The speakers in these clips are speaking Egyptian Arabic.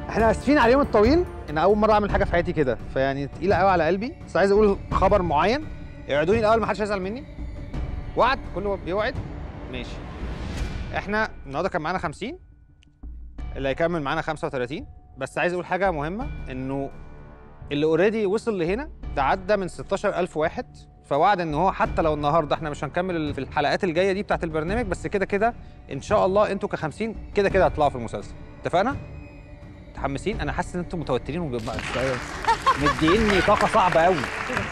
احنا اسفين على اليوم الطويل ان اول مره اعمل حاجه في حياتي كده فيعني تقيله قوي على قلبي بس عايز اقول خبر معين اوعدوني الاول ما حدش هيزعل مني وعد كله بيوعد ماشي احنا النهارده كان معانا 50 اللي هيكمل معانا 35 بس عايز اقول حاجه مهمه انه اللي اوريدي وصل لهنا تعدى من 16000 واحد فوعد ان هو حتى لو النهارده احنا مش هنكمل في الحلقات الجايه دي بتاعت البرنامج بس كده كده ان شاء الله انتوا ك 50 كده كده هتطلعوا في المسلسل اتفقنا؟ متحمسين انا حاسس ان انتوا متوترين وبيبقى مديني طاقه صعبه قوي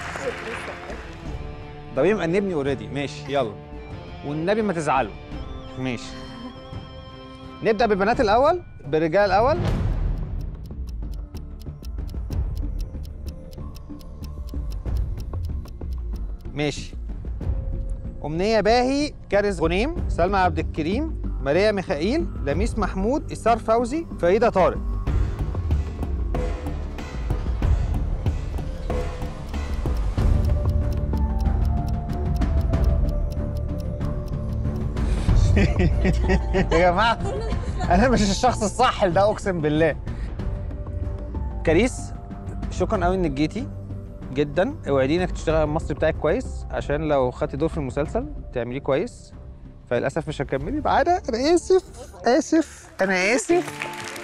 ده بيه مأنبني اوريدي ماشي يلا والنبي ما تزعلوا ماشي نبدا بالبنات الاول بالرجال الاول ماشي أمنية باهي كارث غنيم سلمى عبد الكريم ماريا ميخائيل لميس محمود إسار فوزي فريدة طارق يا جماعة أنا مش الشخص الصح ده أقسم بالله كريس شكرا قوي إنك جيتي جدا اوعدي انك تشتغل المصري بتاعك كويس عشان لو خدتي دور في المسلسل تعمليه كويس فللاسف مش هتكملي معانا انا اسف اسف انا اسف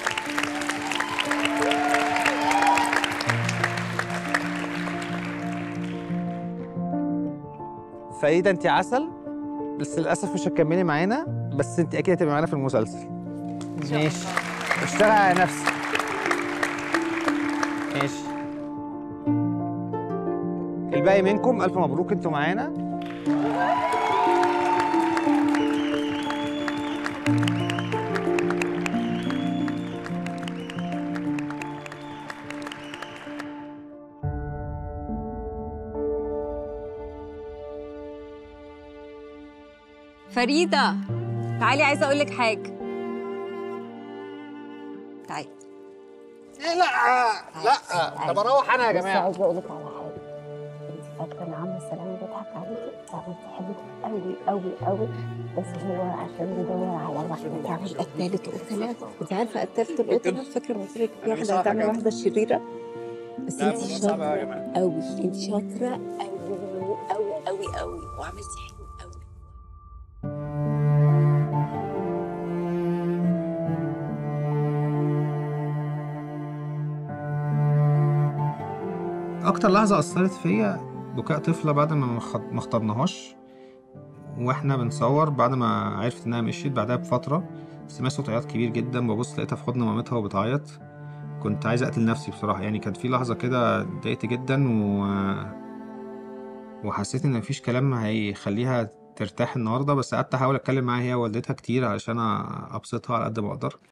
فريده انت عسل بس للاسف مش هتكملي معانا بس انت اكيد هتبقي معانا في المسلسل ماشي اشتغل على نفسك ماشي الباقي منكم الف مبروك انتوا معانا فريدة تعالي عايزة أقول لك حاجة تعالي لا لا طب اروح انا يا بس جماعه عايزه اقول لك على حاجه انت فاكره ان عم سلامه بيضحك عليكي لا انت حبيبتي قوي قوي قوي بس هو عشان بيدور على واحده تعمل قتاله قتله انت عارفه قتاله القتله فاكره ما قلت لك في واحده هتعمل واحده شريره بس انت شاطره قوي انت شاطره قوي قوي قوي قوي وعملتي حلو قوي اكتر لحظه اثرت فيا بكاء طفله بعد ما ما خط- ما اخترناهاش واحنا بنصور بعد ما عرفت انها مشيت بعدها بفتره سمعت صوت عياط كبير جدا ببص لقيتها في حضن مامتها وبتعيط كنت عايز اقتل نفسي بصراحه يعني كانت في لحظه كده اتضايقت جدا و وحسيت ان مفيش كلام هيخليها ترتاح النهارده بس قعدت احاول اتكلم معاها هي ووالدتها كتير علشان ابسطها على قد ما اقدر